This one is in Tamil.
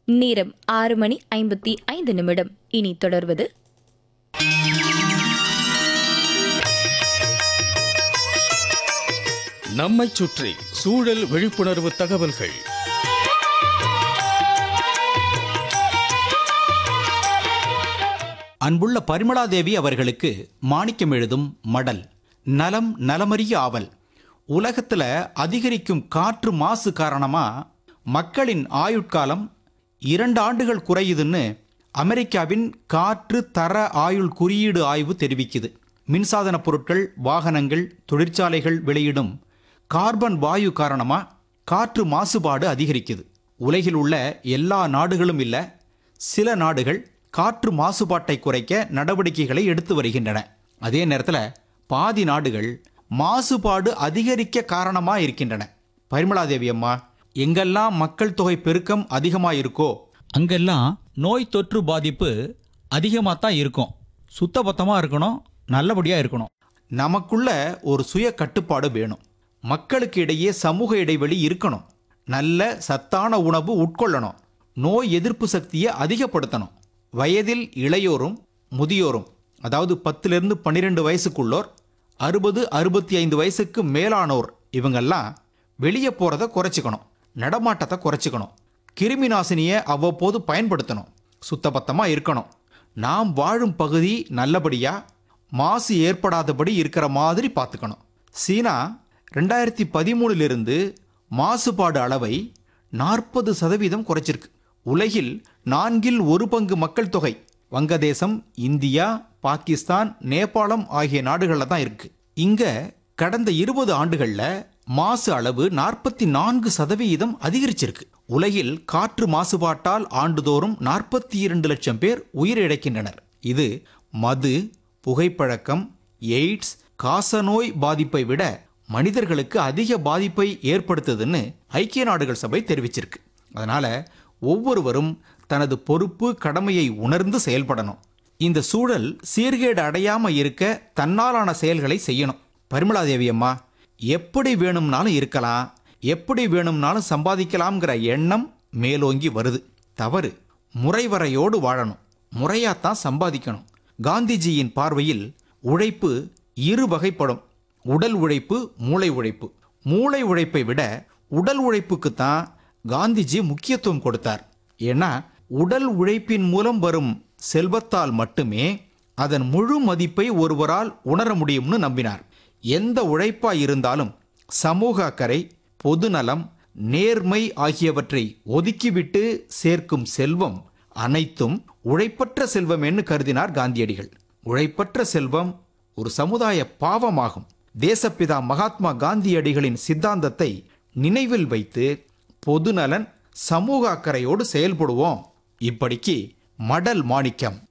நேரம் ஆறு மணி ஐம்பத்தி ஐந்து நிமிடம் இனி தொடர்வது நம்மைச் சுற்றி சூழல் விழிப்புணர்வு தகவல்கள் அன்புள்ள பரிமளாதேவி அவர்களுக்கு மாணிக்கம் எழுதும் மடல் நலம் நலமறிய ஆவல் உலகத்துல அதிகரிக்கும் காற்று மாசு காரணமா மக்களின் ஆயுட்காலம் இரண்டு ஆண்டுகள் குறையுதுன்னு அமெரிக்காவின் காற்று தர ஆயுள் குறியீடு ஆய்வு தெரிவிக்குது மின்சாதன பொருட்கள் வாகனங்கள் தொழிற்சாலைகள் வெளியிடும் கார்பன் வாயு காரணமா காற்று மாசுபாடு அதிகரிக்குது உலகில் உள்ள எல்லா நாடுகளும் இல்ல சில நாடுகள் காற்று மாசுபாட்டை குறைக்க நடவடிக்கைகளை எடுத்து வருகின்றன அதே நேரத்தில் பாதி நாடுகள் மாசுபாடு அதிகரிக்க காரணமாக இருக்கின்றன பரிமளாதேவி அம்மா எங்கெல்லாம் மக்கள் தொகை பெருக்கம் அதிகமாக இருக்கோ அங்கெல்லாம் நோய் தொற்று பாதிப்பு அதிகமாக தான் இருக்கும் சுத்தபத்தமாக இருக்கணும் நல்லபடியாக இருக்கணும் நமக்குள்ள ஒரு சுய கட்டுப்பாடு வேணும் மக்களுக்கு இடையே சமூக இடைவெளி இருக்கணும் நல்ல சத்தான உணவு உட்கொள்ளணும் நோய் எதிர்ப்பு சக்தியை அதிகப்படுத்தணும் வயதில் இளையோரும் முதியோரும் அதாவது பத்திலிருந்து பன்னிரெண்டு வயசுக்குள்ளோர் அறுபது அறுபத்தி ஐந்து வயசுக்கு மேலானோர் இவங்கெல்லாம் வெளியே போகிறத குறைச்சிக்கணும் நடமாட்டத்தை குறைச்சிக்கணும் கிருமி நாசினியை அவ்வப்போது பயன்படுத்தணும் சுத்தபத்தமாக இருக்கணும் நாம் வாழும் பகுதி நல்லபடியாக மாசு ஏற்படாதபடி இருக்கிற மாதிரி பார்த்துக்கணும் சீனா ரெண்டாயிரத்தி பதிமூணுலிருந்து மாசுபாடு அளவை நாற்பது சதவீதம் குறைச்சிருக்கு உலகில் நான்கில் ஒரு பங்கு மக்கள் தொகை வங்கதேசம் இந்தியா பாகிஸ்தான் நேபாளம் ஆகிய நாடுகளில் தான் இருக்கு இங்க கடந்த இருபது ஆண்டுகள்ல மாசு அளவு நாற்பத்தி நான்கு சதவீதம் அதிகரிச்சிருக்கு உலகில் காற்று மாசுபாட்டால் ஆண்டுதோறும் நாற்பத்தி இரண்டு லட்சம் பேர் உயிரிழக்கின்றனர் இது மது புகைப்பழக்கம் எய்ட்ஸ் காசநோய் பாதிப்பை விட மனிதர்களுக்கு அதிக பாதிப்பை ஏற்படுத்துதுன்னு ஐக்கிய நாடுகள் சபை தெரிவிச்சிருக்கு அதனால ஒவ்வொருவரும் தனது பொறுப்பு கடமையை உணர்ந்து செயல்படணும் இந்த சூழல் சீர்கேடு அடையாம இருக்க தன்னாலான செயல்களை செய்யணும் பரிமளாதேவி அம்மா எப்படி வேணும்னாலும் இருக்கலாம் எப்படி வேணும்னாலும் சம்பாதிக்கலாம்ங்கிற எண்ணம் மேலோங்கி வருது தவறு முறைவரையோடு வாழணும் முறையாத்தான் சம்பாதிக்கணும் காந்திஜியின் பார்வையில் உழைப்பு இரு வகைப்படும் உடல் உழைப்பு மூளை உழைப்பு மூளை உழைப்பை விட உடல் உழைப்புக்கு தான் காந்திஜி முக்கியத்துவம் கொடுத்தார் ஏன்னா உடல் உழைப்பின் மூலம் வரும் செல்வத்தால் மட்டுமே அதன் முழு மதிப்பை ஒருவரால் உணர முடியும்னு நம்பினார் எந்த உழைப்பா இருந்தாலும் சமூக அக்கறை பொதுநலம் நேர்மை ஆகியவற்றை ஒதுக்கிவிட்டு சேர்க்கும் செல்வம் அனைத்தும் உழைப்பற்ற செல்வம் என்று கருதினார் காந்தியடிகள் உழைப்பற்ற செல்வம் ஒரு சமுதாய பாவமாகும் தேசப்பிதா மகாத்மா காந்தியடிகளின் சித்தாந்தத்தை நினைவில் வைத்து பொதுநலன் சமூக அக்கறையோடு செயல்படுவோம் இப்படிக்கு மடல் மாணிக்கம்